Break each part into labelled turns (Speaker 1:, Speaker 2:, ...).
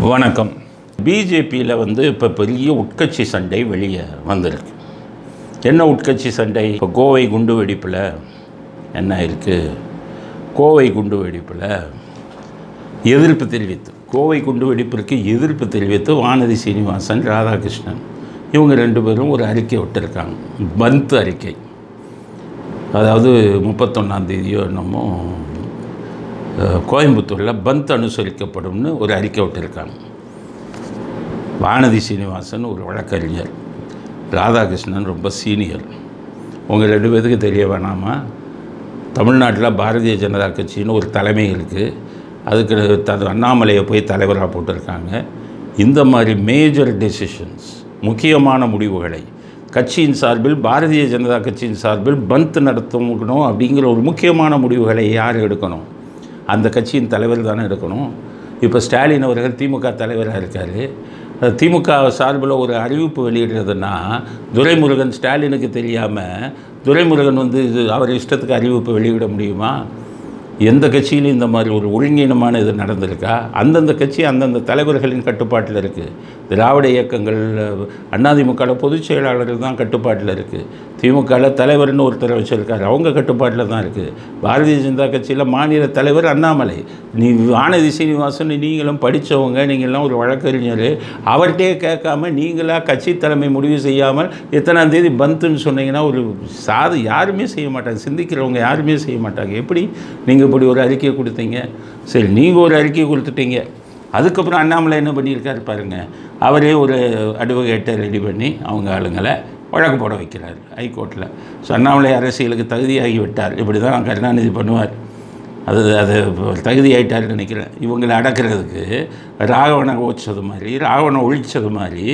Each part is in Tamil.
Speaker 1: வணக்கம் பிஜேபியில் வந்து இப்போ பெரிய உட்கட்சி சண்டை வெளியே வந்திருக்கு என்ன உட்கட்சி சண்டை இப்போ கோவை குண்டு வெடிப்பில் என்ன இருக்குது கோவை குண்டு வெடிப்பில் எதிர்ப்பு தெரிவித்து கோவை குண்டு வெடிப்பிற்கு எதிர்ப்பு தெரிவித்து வானதி சீனிவாசன் ராதாகிருஷ்ணன் இவங்க ரெண்டு பேரும் ஒரு அறிக்கை விட்டுருக்காங்க பந்த் அறிக்கை அதாவது முப்பத்தொன்னாம் தேதியோ என்னமோ அஹ், கோயம்புத்தூரில் பந்த் அனுசரிக்கப்படும்னு ஒரு அறிக்கை விட்டுருக்காங்க வானதி சீனிவாசன் ஒரு வழக்கறிஞர் ராதாகிருஷ்ணன் ரொம்ப சீனியர் உங்கள் ரெண்டு பேத்துக்கு தெரிய வேணாமா தமிழ்நாட்டில் பாரதிய ஜனதா கட்சின்னு ஒரு தலைமை இருக்குது அதுக்கு த அண்ணாமலையை போய் தலைவராக போட்டிருக்காங்க இந்த மாதிரி மேஜர் டெசிஷன்ஸ் முக்கியமான முடிவுகளை கட்சியின் சார்பில் பாரதிய ஜனதா கட்சியின் சார்பில் பந்த் நடத்தணும் அப்படிங்கிற ஒரு முக்கியமான முடிவுகளை யார் எடுக்கணும் அந்த கட்சியின் தலைவர் தானே எடுக்கணும் இப்போ ஸ்டாலின் அவர்கள் திமுக தலைவராக இருக்கார் திமுக சார்பில் ஒரு அறிவிப்பு வெளியிடுறதுன்னா துரைமுருகன் ஸ்டாலினுக்கு தெரியாமல் துரைமுருகன் வந்து இது அவர் இஷ்டத்துக்கு அறிவிப்பு வெளியிட முடியுமா எந்த கட்சியிலும் இந்த மாதிரி ஒரு ஒருங்கீனமான இது நடந்திருக்கா அந்தந்த கட்சி அந்தந்த தலைவர்களின் கட்டுப்பாட்டில் இருக்குது திராவிட இயக்கங்கள் அதிமுகவில் பொதுச் செயலாளர்கள் தான் கட்டுப்பாட்டில் இருக்குது திமுகவில் தலைவர்னு ஒருத்தரை வச்சுருக்காரு அவங்க கட்டுப்பாட்டில் தான் இருக்குது பாரதிய ஜனதா கட்சியில் மாநில தலைவர் அண்ணாமலை நீ வானதி சீனிவாசன் நீங்களும் படித்தவங்க நீங்கள்லாம் ஒரு வழக்கறிஞர் அவர்கிட்டே கேட்காம நீங்களாக கட்சி தலைமை முடிவு செய்யாமல் எத்தனாம் தேதி பந்துன்னு சொன்னீங்கன்னா ஒரு சாது யாருமே செய்ய மாட்டாங்க சிந்திக்கிறவங்க யாருமே செய்ய மாட்டாங்க எப்படி நீங்கள் இப்படி ஒரு அறிக்கையை கொடுத்தீங்க சரி நீங்கள் ஒரு அறிக்கையை கொடுத்துட்டீங்க அதுக்கப்புறம் அண்ணாமலை என்ன பண்ணியிருக்காரு பாருங்க அவரே ஒரு அட்வொகேட்டை ரெடி பண்ணி அவங்க ஆளுங்களை வழக்கு போட வைக்கிறார் ஹைகோர்ட்டில் ஸோ அண்ணாமலை அரசியலுக்கு தகுதியாகி விட்டார் இப்படி தான் கருணாநிதி பண்ணுவார் அது அது தகுதி ஆயிட்டாருன்னு நினைக்கிறேன் இவங்களை அடக்கிறதுக்கு ராகவனை ஓச்சது மாதிரி ராவணை ஒழிச்சது மாதிரி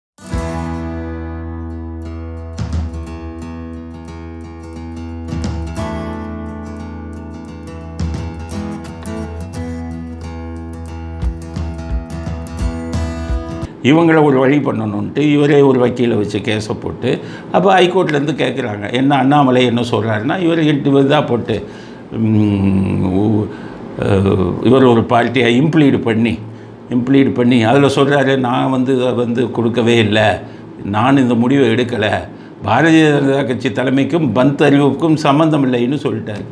Speaker 1: இவங்கள ஒரு வழி பண்ணணுன்ட்டு இவரே ஒரு வக்கீலை வச்சு கேஸை போட்டு அப்போ ஹைகோர்ட்லேருந்து கேட்குறாங்க என்ன அண்ணாமலை என்ன சொல்கிறாருன்னா இவர் எட்டு இதாக போட்டு ம், உ- அஹ், இவர் ஒரு பார்ட்டியை இம்ப்ளீடு பண்ணி இம்ப்ளீடு பண்ணி அதில் சொல்கிறாரு நான் வந்து இதை வந்து கொடுக்கவே இல்லை நான் இந்த முடிவை எடுக்கலை பாரதிய ஜனதா கட்சி தலைமைக்கும் பந்த் அறிவுக்கும் சம்மந்தம் இல்லைன்னு சொல்லிட்டாரு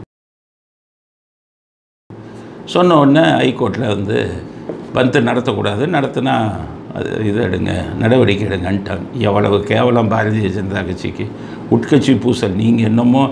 Speaker 1: சொன்ன உடனே ஹைகோர்ட்டில் வந்து பந்த் நடத்தக்கூடாது நடத்தினா அது இது எடுங்க நடவடிக்கை எடுங்கன்ட்டாங்க எவ்வளவு கேவலம் பாரதிய ஜனதா கட்சிக்கு உட்கட்சி பூசல் நீங்கள் என்னமோ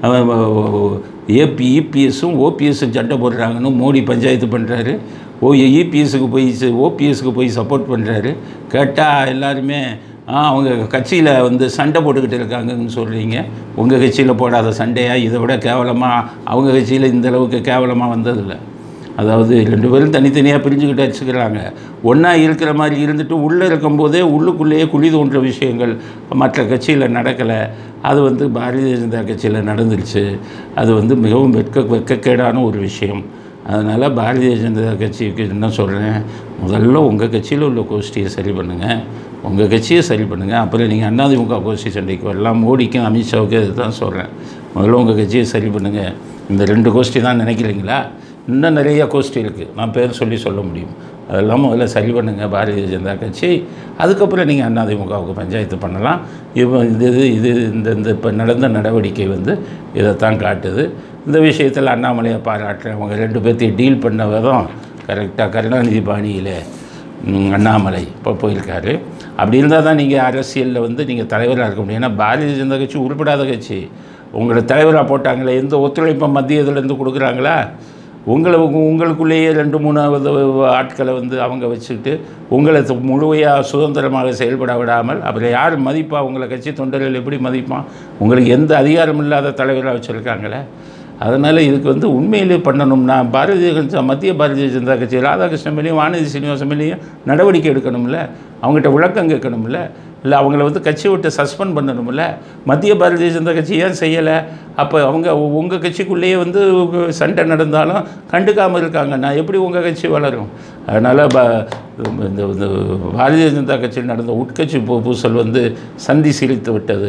Speaker 1: ஏபி இபிஎஸும் ஓபிஎஸும் சண்டை போடுறாங்கன்னு மோடி பஞ்சாயத்து பண்ணுறாரு ஓ இபிஎஸ்க்கு போய் ஓபிஎஸ்க்கு போய் சப்போர்ட் பண்ணுறாரு கேட்டால் எல்லாருமே ஆ அவங்க கட்சியில் வந்து சண்டை போட்டுக்கிட்டு இருக்காங்கன்னு சொல்கிறீங்க உங்கள் கட்சியில் போடாத சண்டையாக இதை விட கேவலமாக அவங்க கட்சியில் இந்த அளவுக்கு கேவலமாக வந்ததில்லை அதாவது ரெண்டு பேரும் தனித்தனியாக பிரிஞ்சுக்கிட்டு வச்சுக்கிறாங்க ஒன்றா இருக்கிற மாதிரி இருந்துட்டு உள்ளே இருக்கும்போதே உள்ளுக்குள்ளேயே குழி தோன்ற விஷயங்கள் மற்ற கட்சியில் நடக்கலை அது வந்து பாரதிய ஜனதா கட்சியில் நடந்துருச்சு அது வந்து மிகவும் வெட்க வெட்கக்கேடான ஒரு விஷயம் அதனால் பாரதிய ஜனதா கட்சிக்கு என்ன சொல்கிறேன் முதல்ல உங்கள் கட்சியில் உள்ள கோஷ்டியை சரி பண்ணுங்கள் உங்கள் கட்சியை சரி பண்ணுங்கள் அப்புறம் நீங்கள் அதிமுக கோஷ்டி சண்டைக்கு வரலாம் மோடிக்கும் அமித்ஷாவுக்கும் இதுதான் சொல்கிறேன் முதல்ல உங்கள் கட்சியை சரி பண்ணுங்கள் இந்த ரெண்டு கோஷ்டி தான் நினைக்கிறீங்களா இன்னும் நிறைய கோஷ்டி இருக்குது நான் பேர் சொல்லி சொல்ல முடியும் அதெல்லாம் முதல்ல சரி பண்ணுங்கள் பாரதிய ஜனதா கட்சி அதுக்கப்புறம் நீங்கள் அதிமுகவுக்கு பஞ்சாயத்து பண்ணலாம் இப்போ இது இது இது இந்த இந்த இப்போ நடந்த நடவடிக்கை வந்து இதைத்தான் காட்டுது இந்த விஷயத்தில் அண்ணாமலையை பாராட்டுறேன் அவங்க ரெண்டு பேர்த்தையும் டீல் பண்ண விதம் கரெக்டாக கருணாநிதி பாணியில் ம், அண்ணாமலை இப்போ போயிருக்காரு அப்படி இருந்தால் தான் நீங்கள் அரசியலில் வந்து நீங்கள் தலைவராக இருக்க முடியும் ஏன்னா பாரதிய ஜனதா கட்சி உருப்படாத கட்சி உங்களை தலைவராக போட்டாங்களே எந்த ஒத்துழைப்பை மத்திய இதுலேருந்து கொடுக்குறாங்களா உங்களை உங்க- உங்களுக்குள்ளேயே ரெண்டு மூணாவது ஆட்களை வந்து அவங்க வச்சுக்கிட்டு உங்களை து- முழுமையாக சுதந்திரமாக செயல்பட விடாமல் அப்புறம் யார் மதிப்பா உங்களை கட்சி தொண்டர்கள் எப்படி மதிப்பான் உங்களுக்கு எந்த அதிகாரம் இல்லாத தலைவராக வச்சுருக்காங்களே அதனால் இதுக்கு வந்து உண்மையிலே பண்ணணும்னா பாரதிய ஜனதா மத்திய பாரதிய ஜனதா கட்சி ராதாகிருஷ்ணன் மேலேயும் வானதி சீனிவாசன் மேலேயும் நடவடிக்கை எடுக்கணும்ல அவங்ககிட்ட விளக்கம் கேட்கணும்ல இல்லை அவங்கள வந்து கட்சி விட்டு சஸ்பெண்ட் பண்ணணும்ல மத்திய பாரதிய ஜனதா கட்சி ஏன் செய்யலை அப்போ அவங்க உங்கள் கட்சிக்குள்ளேயே வந்து சண்டை நடந்தாலும் கண்டுக்காமல் இருக்காங்க நான் எப்படி உங்கள் கட்சி வளரும் அதனால் ப இந்த இந்த பாரதிய ஜனதா கட்சியில் நடந்த உட்கட்சி பூ பூசல் வந்து சந்தி சிரித்து விட்டது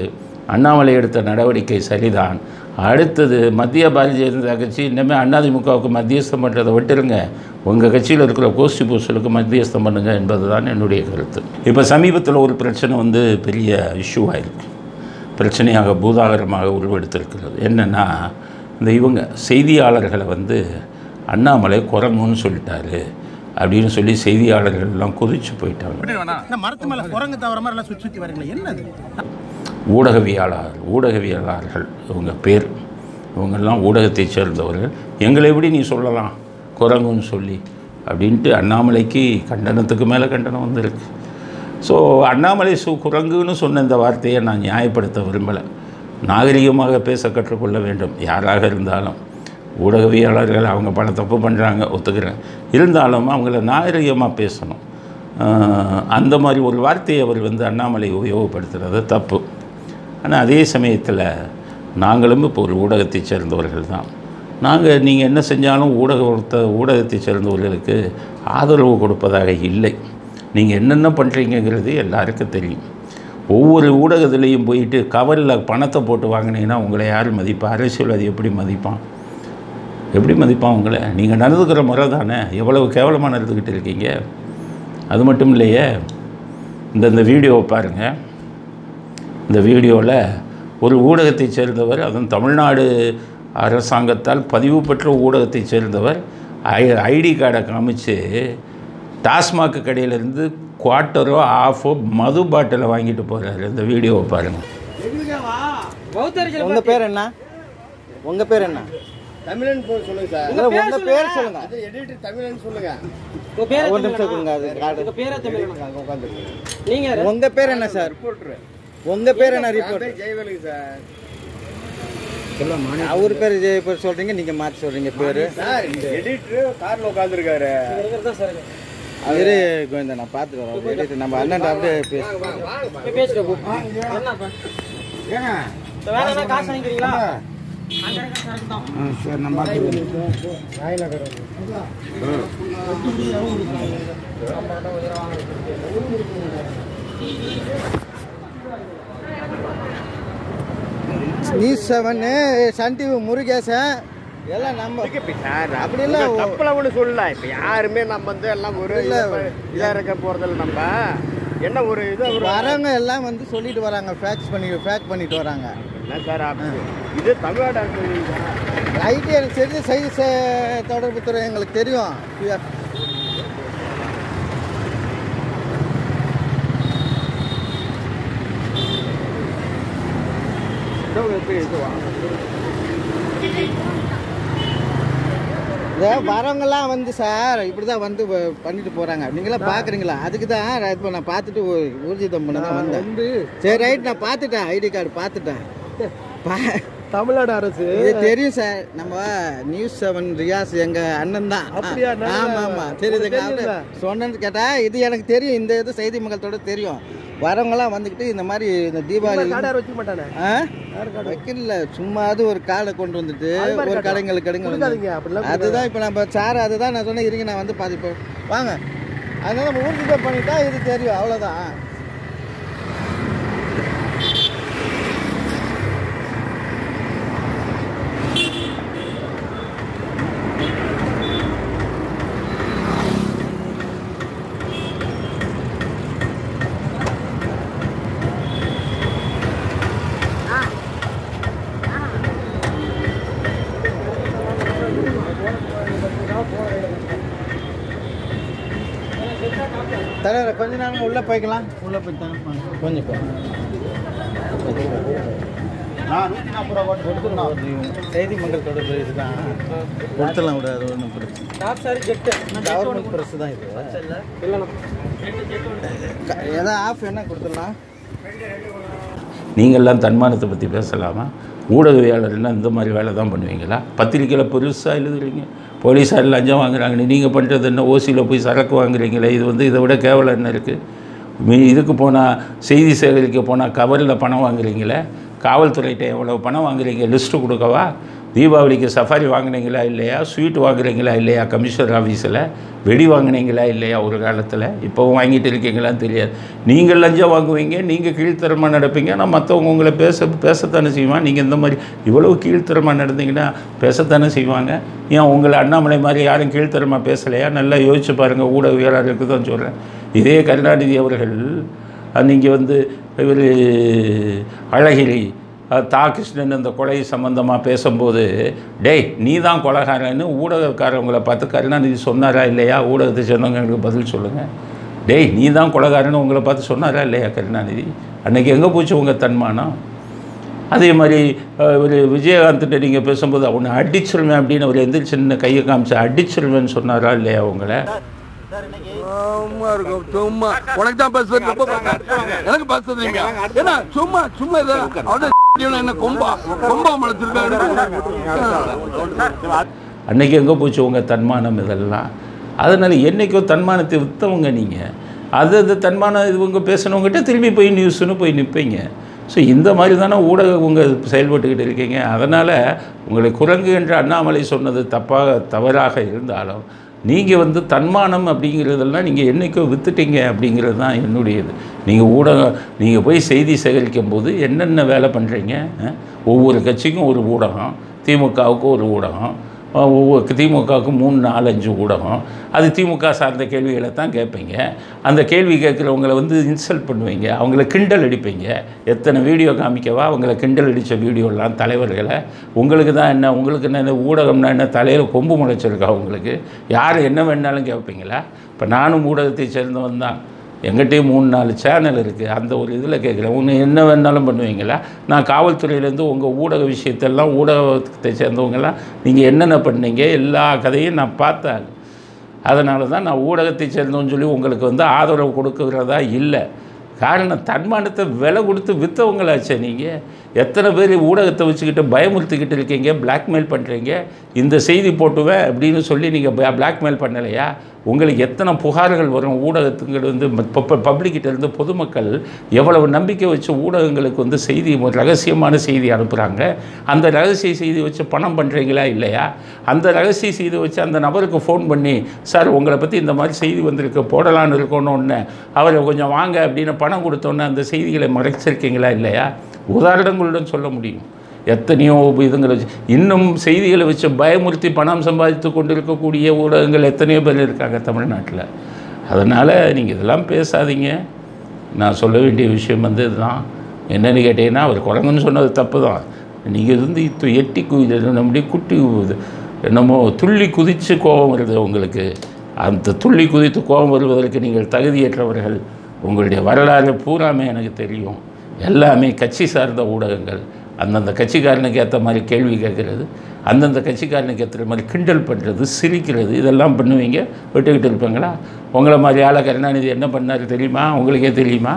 Speaker 1: அண்ணாமலை எடுத்த நடவடிக்கை சரிதான் அடுத்தது மத்திய பாரதிய ஜனதா கட்சி இனிமேல் அதிமுகவுக்கு மத்தியஸ்தம் பண்ணுறதை விட்டுருங்க உங்கள் கட்சியில் இருக்கிற கோஷ்டி பூசலுக்கு மத்தியஸ்தம் பண்ணுங்க என்பது தான் என்னுடைய கருத்து இப்போ சமீபத்தில் ஒரு பிரச்சனை வந்து பெரிய இஷ்யூ ஆயிருக்கு பிரச்சனையாக பூதாகரமாக உருவெடுத்திருக்கிறது என்னென்னா இந்த இவங்க செய்தியாளர்களை வந்து அண்ணாமலை குரங்குன்னு சொல்லிட்டாரு அப்படின்னு சொல்லி செய்தியாளர்கள் எல்லாம் கொதிச்சு போயிட்டாங்க
Speaker 2: இந்த மரத்து மேல குரங்கு தவிர மாதிரி எல்லாம் சுற்றி சுற்றி வரீங்களா என்னது
Speaker 1: ஊடகவியலாளர் ஊடகவியலாளர்கள் இவங்க பேர் இவங்கெல்லாம் ஊடகத்தைச் சேர்ந்தவர்கள் எங்களை எப்படி நீ சொல்லலாம் குரங்குன்னு சொல்லி அப்படின்ட்டு அண்ணாமலைக்கு கண்டனத்துக்கு மேலே கண்டனம் வந்திருக்கு ஸோ அண்ணாமலை சு குரங்குன்னு சொன்ன இந்த வார்த்தையை நான் நியாயப்படுத்த விரும்பலை நாகரிகமாக பேச கற்றுக்கொள்ள வேண்டும் யாராக இருந்தாலும் ஊடகவியலாளர்கள் அவங்க பல தப்பு பண்ணுறாங்க ஒத்துக்கிறேன் இருந்தாலும் அவங்கள நாகரிகமாக பேசணும் ஆஹ் அந்த மாதிரி ஒரு வார்த்தையை அவர் வந்து அண்ணாமலை உபயோகப்படுத்துறது தப்பு ஆனால் அதே சமயத்தில் நாங்களும் இப்போ ஒரு ஊடகத்தைச் சேர்ந்தவர்கள் தான் நாங்கள் நீங்கள் என்ன செஞ்சாலும் ஊடகத்தை ஊடகத்தைச் சேர்ந்தவர்களுக்கு ஆதரவு கொடுப்பதாக இல்லை நீங்கள் என்னென்ன பண்ணுறீங்கிறது எல்லாருக்கும் தெரியும் ஒவ்வொரு ஊடகத்துலேயும் போயிட்டு கவரில் பணத்தை போட்டு வாங்கினீங்கன்னா உங்களை யார் மதிப்பா அரசியல்வாதி எப்படி மதிப்பான் எப்படி மதிப்பான் உங்களை நீங்கள் நடந்துக்கிற முறை தானே எவ்வளவு கேவலமாக நடந்துக்கிட்டு இருக்கீங்க அது மட்டும் இல்லையே இந்த இந்த வீடியோவை பாருங்கள் இந்த வீடியோவில் ஒரு ஊடகத்தைச் சேர்ந்தவர் அதுவும் தமிழ்நாடு அரசாங்கத்தால் பதிவு பெற்ற ஊடகத்தைச் சேர்ந்தவர் ஐ ஐடி கார்டை காமிச்சு டாஸ்மாக் கடையிலேருந்து குவார்ட்டரோ ஆஃபோ மது பாட்டிலை வாங்கிட்டு போகிறாரு இந்த வீடியோவை பாருங்கள்
Speaker 3: உங்க பேர் என்ன உங்க பேர் என்ன
Speaker 4: தமிழன் போய் சொல்லுங்க சார்
Speaker 3: இல்ல, உங்க பேர் சொல்லுங்க
Speaker 4: அது எடிட்டர் தமிழன் சொல்லுங்க
Speaker 3: ஒரு நிமிஷம் கொடுங்க அது கார்டு
Speaker 4: அங்க உட்காந்து
Speaker 3: உங்க பேர் என்ன சார் உங்க பேர் என்ன ரிப்போர்ட்
Speaker 4: ஜெயவேலுங்க சார்
Speaker 3: அவர் பேர் ஜெய பேர் சொல்றீங்க நீங்க மாத்தி சொல்றீங்க பேரு
Speaker 4: சார் எடிட்டர் கார்ல உட்காந்துருக்காரு
Speaker 3: அவரு கோவிந்தா நான் பார்த்துட்டு வரேன் அவர் editor. நம்ம அண்ணன் அப்படியே பேசுறோம் news seven Sun TV Murugesan எல்லாம் நம்ம
Speaker 4: சார்
Speaker 3: அப்படி இல்ல
Speaker 4: தப்புல ஒண்ணு சொல்லல இப்ப யாருமே நம்ம வந்து எல்லாம் ஒரு
Speaker 3: இல்ல.
Speaker 4: இதா இருக்க போறதில்ல நம்ம என்ன ஒரு இது ஒரு
Speaker 3: வரவங்க எல்லாம் வந்து சொல்லிட்டு வராங்க ஃபேக்ஸ் பண்ணி ஃபேக் பண்ணிட்டு வராங்க
Speaker 4: என்ன சார் அப்படி? இது தமிழ்நாடு அரசு சார்.
Speaker 3: ஐடி எனக்கு தெரிஞ்ச செய்தி சே- தொடர்புத்துறை எங்களுக்கு தெரியும் இந்த வரவங்கெல்லாம் வந்து சார் இப்படி தான் வந்து வ- பண்ணிட்டு போகிறாங்க நீங்களாம் பார்க்குறீங்களா அதுக்கு தான் இப்போ நான் பார்த்துட்டு ஊ- ஊர்ஜிதம் பண்ண தான் வந்தேன் சரி ரைட் நான் பார்த்துட்டேன் ஐடி கார்டு பார்த்துட்டேன் பா
Speaker 4: தமிழ்நாடு அரசு
Speaker 3: இது தெரியும் சார் நம்ம நியூஸ் செவன் ரியாஸ் எங்க அண்ணன் தான்
Speaker 4: அப்படியா? நான்
Speaker 3: ஆமா ஆமா தெரியுதுங்களா சொன்னது கேட்டா இது எனக்கு தெரியும் இந்த இது செய்தி மக்களோட தெரியும் வரவங்கலாம் வந்துக்கிட்டு இந்த மாதிரி இந்த தீபாவளி
Speaker 4: வச்சுக்க மாட்டானே
Speaker 3: ஆ? வைக்கல சும்மாவது ஒரு காலை கொண்டு வந்துட்டு ஒரு கடைங்களுக்கு கடைங்க
Speaker 4: கொடுக்காதீங்க, அப்படிலாம்
Speaker 3: அதுதான் இப்போ நம்ம சார் அதுதான் நான் சொன்னேன் இருங்க நான் வந்து பாதி இப்போ வாங்க அதனால நம்ம ஊருக்கு பண்ணிட்டா இது தெரியும் அவ்வளோதான் தலைவர் கொஞ்ச நேரம் உள்ள போய்க்கலாம் உள்ள போய்த்தாங்க கொஞ்சம் போ. நான் நூற்றி நாற்பது ரூபா போட்டு கொடுத்துடலாம் செய்தி மக்கள் தொடர்பு இதுதான் கொடுத்துடலாம் விட அது ஒன்றும் பிரச்சனை கவர்மெண்ட் ப்ரெஸ் தான் இது க- எதாவது ஆஃப் என்ன கொடுத்துடலாம்
Speaker 1: நீங்கள்லாம் தன்மானத்தை பற்றி பேசலாமா ஊடகவியாளர்னா இந்த மாதிரி வேலை தான் பண்ணுவீங்களா பத்திரிக்கையில் பெருசாக எழுதுறீங்க போலீஸார் லஞ்சம் வாங்குறாங்கன்னு நீங்கள் பண்ணுறது என்ன ஓசியில் போய் சரக்கு வாங்குறீங்களே இது வந்து இதை விட கேவலம் என்ன இருக்குது மீ இதுக்கு போனால் செய்தி சேகரிக்க போனால் கவரில் பணம் வாங்குறீங்களே காவல்துறைகிட்ட எவ்வளோ பணம் வாங்குறீங்க லிஸ்ட்டு கொடுக்கவா தீபாவளிக்கு சஃபாரி வாங்குனீங்களா இல்லையா ஸ்வீட் வாங்குறீங்களா இல்லையா கமிஷனர் ஆஃபீஸில் வெடி வாங்குனீங்களா இல்லையா ஒரு காலத்தில் இப்போவும் வாங்கிட்டு இருக்கீங்களான்னு தெரியாது நீங்கள் லஞ்சம் வாங்குவீங்க நீங்கள் கீழ்த்தரமாக நடப்பீங்க ஆனால் மற்றவங்க உங்களை பேச பேசத்தானே செய்வான் நீங்கள் இந்த மாதிரி இவ்வளவு கீழ்த்தரமாக நடந்தீங்கன்னா பேசத்தானே செய்வாங்க ஏன் உங்களை அண்ணாமலை மாதிரி யாரும் கீழ்த்தரமாக பேசலையா நல்லா யோசிச்சு பாருங்கள் ஊடகவியலாளருக்கு தான் சொல்கிறேன் இதே கருணாநிதி அவர்கள் நீங்கள் வந்து இவர் அழகிரி அஹ், தா கிருஷ்ணன் இந்த கொலை சம்பந்தமாக பேசும்போது டேய் நீ தான் கொலைகாரன்னு ஊடகக்காரவங்களை பார்த்து கருணாநிதி சொன்னாரா இல்லையா ஊடகத்தை சேர்ந்தவங்க எனக்கு பதில் சொல்லுங்கள் டேய் நீ தான் கொலைகாரன்னு உங்களை பார்த்து சொன்னாரா இல்லையா கருணாநிதி அன்னைக்கு எங்கே போச்சு உங்கள் தன்மானம் அதே மாதிரி அஹ், ஒரு விஜயகாந்த்கிட்ட நீங்கள் பேசும்போது அவனை அடிச்சிருவேன் அப்படின்னு அவர் எந்திரிச்சு நின்று கையை காமிச்சு அடிச்சிருவேன்னு சொன்னாரா இல்லையா உங்களை
Speaker 5: சும்மா இருக்கும் சும்மா உனக்கு தான் பேசுறது ரொம்ப பேசுறேன். எனக்கு பேசுறீங்க ஏன்னா சும்மா சும்மா இதை அவன் என்ன கொம்பா கொம்பா முளைச்சிருக்காரு
Speaker 1: அன்னைக்கு எங்கே போச்சு உங்கள் தன்மானம் இதெல்லாம் அதனால் என்றைக்கோ தன்மானத்தை விற்றவங்க நீங்கள் அது அது தன்மானம் இவங்க பேசினவங்ககிட்ட திரும்பி போய் நியூஸ்னு போய் நிற்பீங்க ஸோ இந்த மாதிரி தானே ஊடகம் உங்கள் செயல்பட்டுக்கிட்டு இருக்கீங்க அதனால் உங்களை குரங்கு என்று அண்ணாமலை சொன்னது தப்பாக தவறாக இருந்தாலும் நீங்கள் வந்து தன்மானம் அப்படிங்கிறதெல்லாம் நீங்கள் என்றைக்கோ வித்துட்டீங்க அப்படிங்கிறது தான் என்னுடையது நீங்கள் ஊடகம் நீங்கள் போய் செய்தி சேகரிக்கும் போது என்னென்ன வேலை பண்ணுறீங்க ஒவ்வொரு கட்சிக்கும் ஒரு ஊடகம் திமுகவுக்கு ஒரு ஊடகம் அஹ் ஒவ்வொரு திமுகவுக்கு மூணு நாலஞ்சு ஊடகம் அது திமுக சார்ந்த கேள்விகளை தான் கேட்பீங்க அந்த கேள்வி கேட்குறவங்கள வந்து இன்சல்ட் பண்ணுவீங்க அவங்கள கிண்டல் அடிப்பீங்க எத்தனை வீடியோ காமிக்கவா அவங்கள கிண்டல் அடித்த வீடியோலாம் தலைவர்களை உங்களுக்கு தான் என்ன உங்களுக்கு என்ன இந்த ஊடகம்னா என்ன தலையில் கொம்பு முளைச்சிருக்கா உங்களுக்கு யார் என்ன வேணாலும் கேட்பீங்களா இப்போ நானும் ஊடகத்தை சேர்ந்தவன் தான் எங்கிட்டயும் மூணு நாலு சேனல் இருக்குது அந்த ஒரு இதில் கேட்குறேன் ஒன்று என்ன வேணாலும் பண்ணுவீங்களா நான் காவல்துறையிலேருந்து உங்கள் ஊடக விஷயத்தெல்லாம் ஊடகத்தை சேர்ந்தவங்கெல்லாம் நீங்கள் என்னென்ன பண்ணீங்க எல்லா கதையும் நான் பார்த்தேன் அதனால தான் நான் ஊடகத்தை சேர்ந்தவன்னு சொல்லி உங்களுக்கு வந்து ஆதரவு கொடுக்குறதா இல்லை காரணம் தன்மானத்தை விலை கொடுத்து விற்றவங்களாச்சே நீங்கள் எத்தனை பேர் ஊடகத்தை வச்சுக்கிட்டு பயமுறுத்திக்கிட்டு இருக்கீங்க பிளாக்மெயில் பண்ணுறீங்க இந்த செய்தி போட்டுவேன் அப்படின்னு சொல்லி நீங்கள் பிளாக்மெயில் பண்ணலையா உங்களுக்கு எத்தனை புகார்கள் வரும் ஊடகத்துங்கள் வந்து பப்ளிக்கிட்ட இருந்து பொதுமக்கள் எவ்வளவு நம்பிக்கை வச்சு ஊடகங்களுக்கு வந்து செய்தி ஒரு ரகசியமான செய்தி அனுப்புகிறாங்க அந்த ரகசிய செய்தி வச்சு பணம் பண்ணுறீங்களா இல்லையா அந்த ரகசிய செய்தி வச்சு அந்த நபருக்கு ஃபோன் பண்ணி சார் உங்களை பற்றி இந்த மாதிரி செய்தி வந்திருக்கு போடலான்னு இருக்கணும்னு அவரை கொஞ்சம் வாங்க அப்படின்னு பணம் கொடுத்தோன்னே அந்த செய்திகளை மறைச்சிருக்கீங்களா இல்லையா உதாரணங்களுடன் சொல்ல முடியும் எத்தனையோ இதுங்களை வச்சு இன்னும் செய்திகளை வச்சு பயமுறுத்தி பணம் சம்பாதித்து கொண்டிருக்கக்கூடிய ஊடகங்கள் எத்தனையோ பேர் இருக்காங்க தமிழ்நாட்டில் அதனால் நீங்கள் இதெல்லாம் பேசாதீங்க நான் சொல்ல வேண்டிய விஷயம் வந்து இதுதான் என்னென்னு கேட்டீங்கன்னா அவர் குரங்குன்னு சொன்னது தப்பு தான் நீங்கள் வந்து இப்போ எட்டி குதி நம்முடைய குட்டி இது என்னமோ துள்ளி குதித்து கோபம் வருது உங்களுக்கு அந்த துள்ளி குதித்து கோபம் வருவதற்கு நீங்கள் தகுதியற்றவர்கள் உங்களுடைய வரலாறு பூராமே எனக்கு தெரியும் எல்லாமே கட்சி சார்ந்த ஊடகங்கள் அந்தந்த கட்சிக்காரனுக்கு ஏற்ற மாதிரி கேள்வி கேட்குறது அந்தந்த கட்சிக்காரனுக்கு ஏற்ற மாதிரி கிண்டல் பண்ணுறது சிரிக்கிறது இதெல்லாம் பண்ணுவீங்க விட்டுக்கிட்டு இருப்பீங்களா உங்களை மாதிரி ஆளை கருணாநிதி என்ன பண்ணார் தெரியுமா உங்களுக்கே தெரியுமா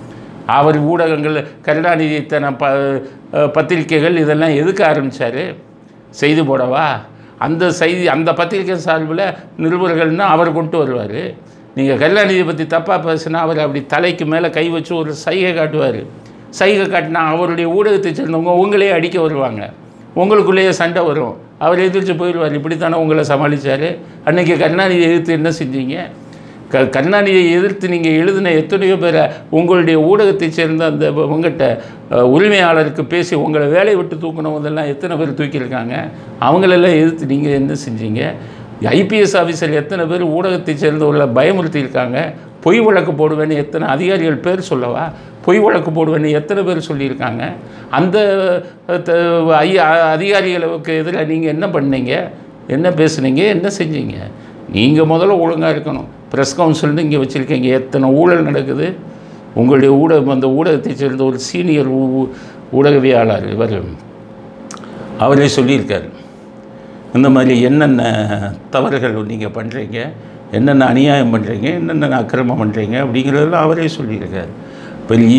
Speaker 1: அவர் ஊடகங்கள் கருணாநிதி இத்தனை ப பத்திரிக்கைகள் இதெல்லாம் எதுக்கு ஆரம்பித்தார் செய்தி போடவா அந்த செய்தி அந்த பத்திரிக்கை சார்பில் நிருபர்கள்னால் அவர் கொண்டு வருவார் நீங்கள் கருணாநிதியை பற்றி தப்பாக பேசுனா அவர் அப்படி தலைக்கு மேலே கை வச்சு ஒரு சைகை காட்டுவார் சைகை காட்டினா அவருடைய ஊடகத்தை சேர்ந்தவங்க உங்களே அடிக்க வருவாங்க உங்களுக்குள்ளேயே சண்டை வரும் அவர் எதிர்த்து போயிடுவார் இப்படித்தானே உங்களை சமாளித்தார் அன்றைக்கி கருணாநிதி எதிர்த்து என்ன செஞ்சீங்க க கருணாநிதியை எதிர்த்து நீங்கள் எழுதின எத்தனையோ பேரை உங்களுடைய ஊடகத்தை சேர்ந்த அந்த உங்கள்கிட்ட அஹ், உரிமையாளருக்கு பேசி உங்களை வேலையை விட்டு தூக்கினவங்கெல்லாம் எத்தனை பேர் தூக்கியிருக்காங்க அவங்களெல்லாம் எதிர்த்து நீங்கள் என்ன செஞ்சீங்க ஐபிஎஸ் ஆஃபீஸர் எத்தனை பேர் ஊடகத்தை சேர்ந்தவர்களை பயமுறுத்தி இருக்காங்க பொய் வழக்கு போடுவேன்னு எத்தனை அதிகாரிகள் பேர் சொல்லவா பொய் வழக்கு போடுவேன்னு எத்தனை பேர் சொல்லியிருக்காங்க அந்த அஹ், த- ஐயா அதிகாரிகளுக்கு எதிராக நீங்கள் என்ன பண்ணீங்க என்ன பேசுனீங்க என்ன செஞ்சீங்க நீங்கள் முதல்ல ஒழுங்காக இருக்கணும் ப்ரெஸ் கவுன்சில்னு இங்கே வச்சுருக்கீங்க எத்தனை ஊழல் நடக்குது உங்களுடைய ஊடகம் அந்த ஊடகத்தை சேர்ந்த ஒரு சீனியர் ஊ- ஊடகவியலாளர் இவர் அவரே சொல்லியிருக்காரு இந்த மாதிரி என்னென்ன தவறுகள் நீங்கள் பண்ணுறீங்க என்னென்ன அநியாயம் பண்ணுறீங்க என்னென்ன அக்கிரமம் பண்ணுறீங்க அப்படிங்கிறதெல்லாம் அவரே சொல்லியிருக்காரு பெரிய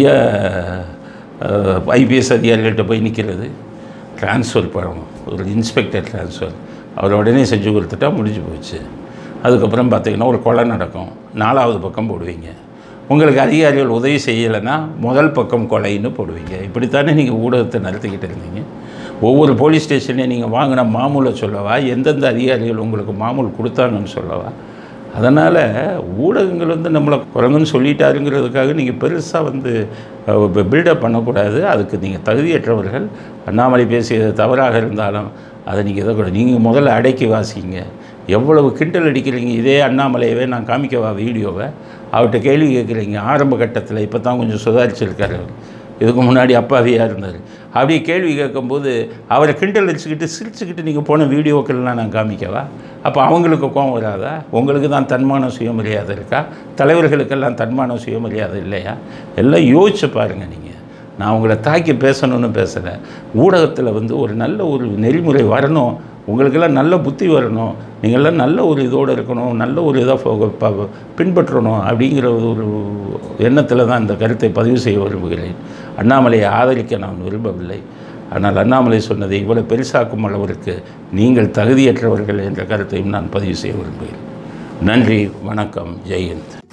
Speaker 1: ஐபிஎஸ் அதிகாரிகள்கிட்ட போய் நிற்கிறது ட்ரான்ஸ்ஃபர் பண்ணணும் ஒரு இன்ஸ்பெக்டர் ட்ரான்ஸ்ஃபர் அவர் உடனே செஞ்சு கொடுத்துட்டா முடிஞ்சு போச்சு அதுக்கப்புறம் பார்த்தீங்கன்னா ஒரு கொலை நடக்கும் நாலாவது பக்கம் போடுவீங்க உங்களுக்கு அதிகாரிகள் உதவி செய்யலைன்னா முதல் பக்கம் கொலைன்னு போடுவீங்க இப்படித்தானே நீங்கள் ஊடகத்தை நடத்திக்கிட்டு இருந்தீங்க ஒவ்வொரு போலீஸ் ஸ்டேஷன்லையும் நீங்கள் வாங்கின மாமூலை சொல்லவா எந்தெந்த அதிகாரிகள் உங்களுக்கு மாமூல் கொடுத்தாங்கன்னு சொல்லவா அதனால் ஊடகங்கள் வந்து நம்மளை குரங்குன்னு சொல்லிட்டாருங்கிறதுக்காக நீங்கள் பெருசாக வந்து பில்டப் பண்ணக்கூடாது அதுக்கு நீங்கள் தகுதியற்றவர்கள் அண்ணாமலை பேசியது தவறாக இருந்தாலும் அதை நீங்கள் இதை கூட நீங்கள் முதல்ல அடக்கி வாசிங்க எவ்வளவு கிண்டல் அடிக்கிறீங்க இதே அண்ணாமலையவே நான் காமிக்கவா வீடியோவை அவர்கிட்ட கேள்வி கேட்குறீங்க ஆரம்ப கட்டத்தில் இப்போ தான் கொஞ்சம் சுதாரிச்சிருக்காரு அவர். இதுக்கு முன்னாடி அப்பாவியாக இருந்தார் அப்படியே கேள்வி கேட்கும்போது அவரை கிண்டல் அடிச்சுக்கிட்டு சிரிச்சுக்கிட்டு நீங்கள் போன வீடியோக்கள்லாம் நான் காமிக்கவா அப்போ அவங்களுக்கு கோவம் வராதா உங்களுக்கு தான் தன்மான சுயமரியாதை இருக்கா தலைவர்களுக்கெல்லாம் தன்மான சுயமரியாதை இல்லையா எல்லாம் யோசிச்சு பாருங்கள் நீங்கள் நான் உங்களை தாக்கி பேசணும்னு பேசலை ஊடகத்தில் வந்து ஒரு நல்ல ஒரு நெறிமுறை வரணும் உங்களுக்கெல்லாம் நல்ல புத்தி வரணும் நீங்கள்லாம் நல்ல ஒரு இதோடு இருக்கணும் நல்ல ஒரு இதை ஃபோ- ப- பின்பற்றணும் அப்படிங்கிற ஒரு எண்ணத்தில் தான் இந்த கருத்தை பதிவு செய்ய விரும்புகிறேன் அண்ணாமலையை ஆதரிக்க நான் விரும்பவில்லை ஆனால் அண்ணாமலை சொன்னதை இவ்வளவு பெருசாக்கும் அளவிற்கு நீங்கள் தகுதியற்றவர்கள் என்ற கருத்தையும் நான் பதிவு செய்ய விரும்புகிறேன் நன்றி வணக்கம் ஜெயந்த்